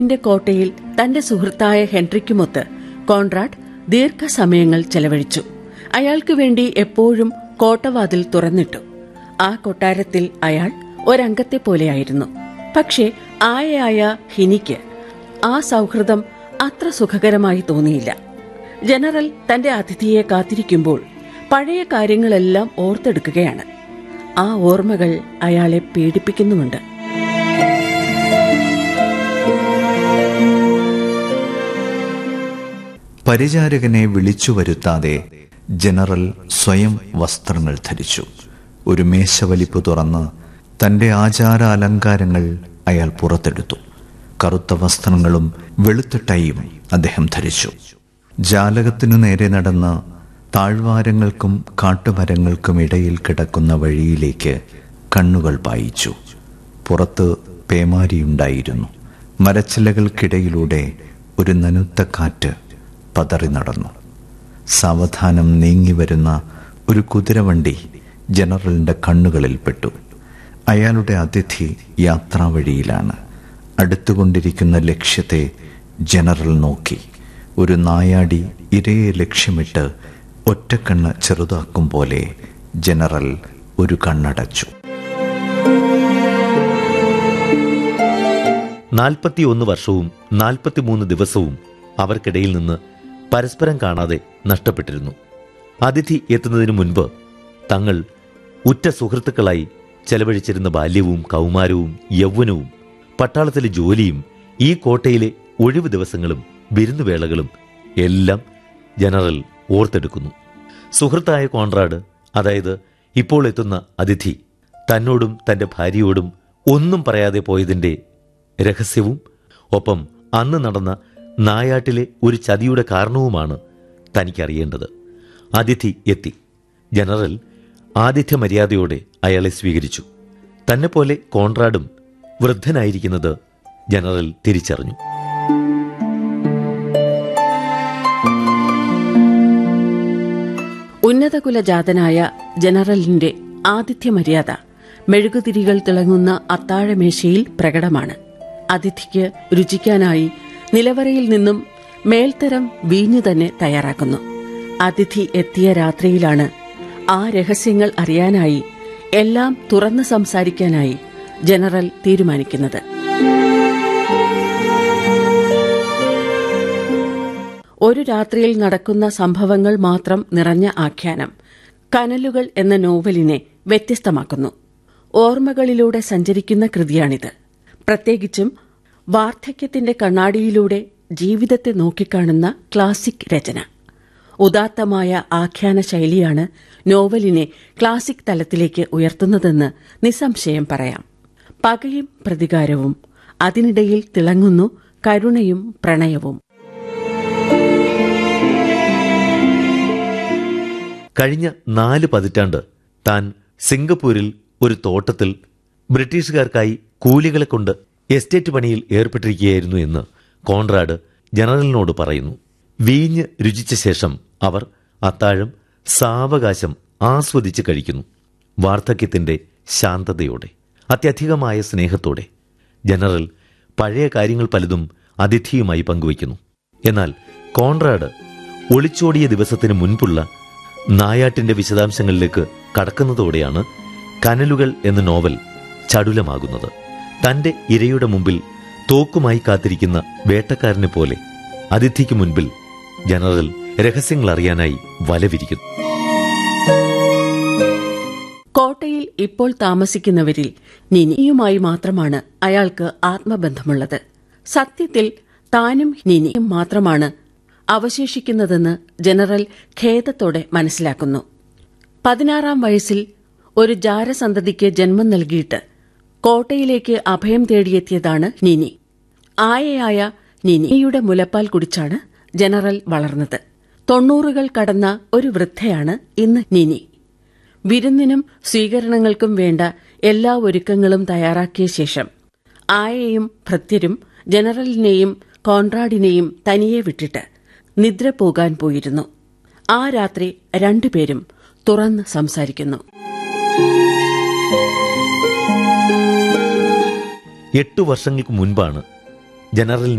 ന്റെ കോട്ടയിൽ തന്റെ സുഹൃത്തായ ഹെൻറിക്കുമൊത്ത് കോൺറാഡ് ദീർഘസമയങ്ങൾ ചെലവഴിച്ചു അയാൾക്ക് വേണ്ടി എപ്പോഴും കോട്ടവാതിൽ തുറന്നിട്ടു ആ കൊട്ടാരത്തിൽ അയാൾ ഒരംഗത്തെ പോലെയായിരുന്നു പക്ഷേ ആയയായ ഹിനിക്ക് ആ സൗഹൃദം അത്ര സുഖകരമായി തോന്നിയില്ല ജനറൽ തന്റെ അതിഥിയെ കാത്തിരിക്കുമ്പോൾ പഴയ കാര്യങ്ങളെല്ലാം ഓർത്തെടുക്കുകയാണ് ആ ഓർമ്മകൾ അയാളെ പേടിപ്പിക്കുന്നുമുണ്ട് പരിചാരകനെ വിളിച്ചു വരുത്താതെ ജനറൽ സ്വയം വസ്ത്രങ്ങൾ ധരിച്ചു ഒരു മേശവലിപ്പ് തുറന്ന് തന്റെ ആചാര അലങ്കാരങ്ങൾ അയാൾ പുറത്തെടുത്തു കറുത്ത വസ്ത്രങ്ങളും വെളുത്ത ടൈയും അദ്ദേഹം ധരിച്ചു ജാലകത്തിനു നേരെ നടന്ന് താഴ്വാരങ്ങൾക്കും കാട്ടുമരങ്ങൾക്കും ഇടയിൽ കിടക്കുന്ന വഴിയിലേക്ക് കണ്ണുകൾ പായിച്ചു പുറത്ത് പേമാരിയുണ്ടായിരുന്നു മരച്ചിലകൾക്കിടയിലൂടെ ഒരു നനുത്ത കാറ്റ് പതറി നടന്നു സാവധാനം നീങ്ങി വരുന്ന ഒരു കുതിരവണ്ടി ജനറലിന്റെ കണ്ണുകളിൽ പെട്ടു അയാളുടെ അതിഥി യാത്രാവഴിയിലാണ് അടുത്തുകൊണ്ടിരിക്കുന്ന ലക്ഷ്യത്തെ ജനറൽ നോക്കി ഒരു നായാടി ഇരയെ ലക്ഷ്യമിട്ട് ഒറ്റക്കണ്ണ് ചെറുതാക്കും പോലെ ജനറൽ ഒരു കണ്ണടച്ചു നാൽപ്പത്തിയൊന്ന് വർഷവും നാൽപ്പത്തിമൂന്ന് ദിവസവും അവർക്കിടയിൽ നിന്ന് പരസ്പരം കാണാതെ നഷ്ടപ്പെട്ടിരുന്നു അതിഥി എത്തുന്നതിനു മുൻപ് തങ്ങൾ ഉറ്റ സുഹൃത്തുക്കളായി ചെലവഴിച്ചിരുന്ന ബാല്യവും കൗമാരവും യൗവനവും പട്ടാളത്തിലെ ജോലിയും ഈ കോട്ടയിലെ ഒഴിവു ദിവസങ്ങളും വിരുന്നുവേളകളും എല്ലാം ജനറൽ ഓർത്തെടുക്കുന്നു സുഹൃത്തായ കോൺറാഡ് അതായത് ഇപ്പോൾ എത്തുന്ന അതിഥി തന്നോടും തന്റെ ഭാര്യയോടും ഒന്നും പറയാതെ പോയതിന്റെ രഹസ്യവും ഒപ്പം അന്ന് നടന്ന നായാട്ടിലെ ഒരു ചതിയുടെ കാരണവുമാണ് തനിക്കറിയേണ്ടത് അതിഥി എത്തി ജനറൽ ആതിഥ്യ മര്യാദയോടെ അയാളെ സ്വീകരിച്ചു തന്നെപ്പോലെ കോൺറാഡും വൃദ്ധനായിരിക്കുന്നത് ജനറൽ തിരിച്ചറിഞ്ഞു ഉന്നതകുലജാതനായ ജനറലിന്റെ ആതിഥ്യ മര്യാദ മെഴുകുതിരികൾ തിളങ്ങുന്ന അത്താഴമേശയിൽ പ്രകടമാണ് അതിഥിക്ക് രുചിക്കാനായി നിലവറയിൽ നിന്നും മേൽത്തരം വീഞ്ഞു തന്നെ തയ്യാറാക്കുന്നു അതിഥി എത്തിയ രാത്രിയിലാണ് ആ രഹസ്യങ്ങൾ അറിയാനായി എല്ലാം തുറന്ന് സംസാരിക്കാനായി ജനറൽ തീരുമാനിക്കുന്നത് ഒരു രാത്രിയിൽ നടക്കുന്ന സംഭവങ്ങൾ മാത്രം നിറഞ്ഞ ആഖ്യാനം കനലുകൾ എന്ന നോവലിനെ വ്യത്യസ്തമാക്കുന്നു ഓർമ്മകളിലൂടെ സഞ്ചരിക്കുന്ന കൃതിയാണിത് പ്രത്യേകിച്ചും വാർദ്ധക്യത്തിന്റെ കണ്ണാടിയിലൂടെ ജീവിതത്തെ നോക്കിക്കാണുന്ന ക്ലാസിക് രചന ഉദാത്തമായ ആഖ്യാന ശൈലിയാണ് നോവലിനെ ക്ലാസിക് തലത്തിലേക്ക് ഉയർത്തുന്നതെന്ന് നിസ്സംശയം പറയാം പകയും പ്രതികാരവും അതിനിടയിൽ തിളങ്ങുന്നു കരുണയും പ്രണയവും കഴിഞ്ഞ നാല് പതിറ്റാണ്ട് താൻ സിംഗപ്പൂരിൽ ഒരു തോട്ടത്തിൽ ബ്രിട്ടീഷുകാർക്കായി കൂലികളെ കൊണ്ട് എസ്റ്റേറ്റ് പണിയിൽ ഏർപ്പെട്ടിരിക്കുകയായിരുന്നു എന്ന് കോൺറാഡ് ജനറലിനോട് പറയുന്നു വീഞ്ഞ് രുചിച്ച ശേഷം അവർ അത്താഴം സാവകാശം ആസ്വദിച്ച് കഴിക്കുന്നു വാർദ്ധക്യത്തിന്റെ ശാന്തതയോടെ അത്യധികമായ സ്നേഹത്തോടെ ജനറൽ പഴയ കാര്യങ്ങൾ പലതും അതിഥിയുമായി പങ്കുവയ്ക്കുന്നു എന്നാൽ കോൺറാഡ് ഒളിച്ചോടിയ ദിവസത്തിന് മുൻപുള്ള നായാട്ടിന്റെ വിശദാംശങ്ങളിലേക്ക് കടക്കുന്നതോടെയാണ് കനലുകൾ എന്ന നോവൽ ചടുലമാകുന്നത് തന്റെ ഇരയുടെ മുമ്പിൽ തോക്കുമായി കാത്തിരിക്കുന്ന വേട്ടക്കാരനെ പോലെ അതിഥിക്ക് മുൻപിൽ ജനറൽ രഹസ്യങ്ങൾ അറിയാനായി വലവിരിക്കുന്നു കോട്ടയിൽ ഇപ്പോൾ താമസിക്കുന്നവരിൽ നിനിയുമായി മാത്രമാണ് അയാൾക്ക് ആത്മബന്ധമുള്ളത് സത്യത്തിൽ താനും നിനിയും മാത്രമാണ് അവശേഷിക്കുന്നതെന്ന് ജനറൽ ഖേദത്തോടെ മനസ്സിലാക്കുന്നു പതിനാറാം വയസ്സിൽ ഒരു ജാരസന്തതിക്ക് ജന്മം നൽകിയിട്ട് കോട്ടയിലേക്ക് അഭയം തേടിയെത്തിയതാണ് നിനി ആയയായ നിനിയുടെ മുലപ്പാൽ കുടിച്ചാണ് ജനറൽ വളർന്നത് തൊണ്ണൂറുകൾ കടന്ന ഒരു വൃദ്ധയാണ് ഇന്ന് നിനി വിരുന്നിനും സ്വീകരണങ്ങൾക്കും വേണ്ട എല്ലാ ഒരുക്കങ്ങളും തയ്യാറാക്കിയ ശേഷം ആയയും ഭൃത്യരും ജനറലിനെയും കോൺറാഡിനെയും തനിയെ വിട്ടിട്ട് നിദ്ര പോകാൻ പോയിരുന്നു ആ രാത്രി രണ്ടുപേരും തുറന്ന് സംസാരിക്കുന്നു എട്ടു വർഷങ്ങൾക്ക് മുൻപാണ് ജനറൽ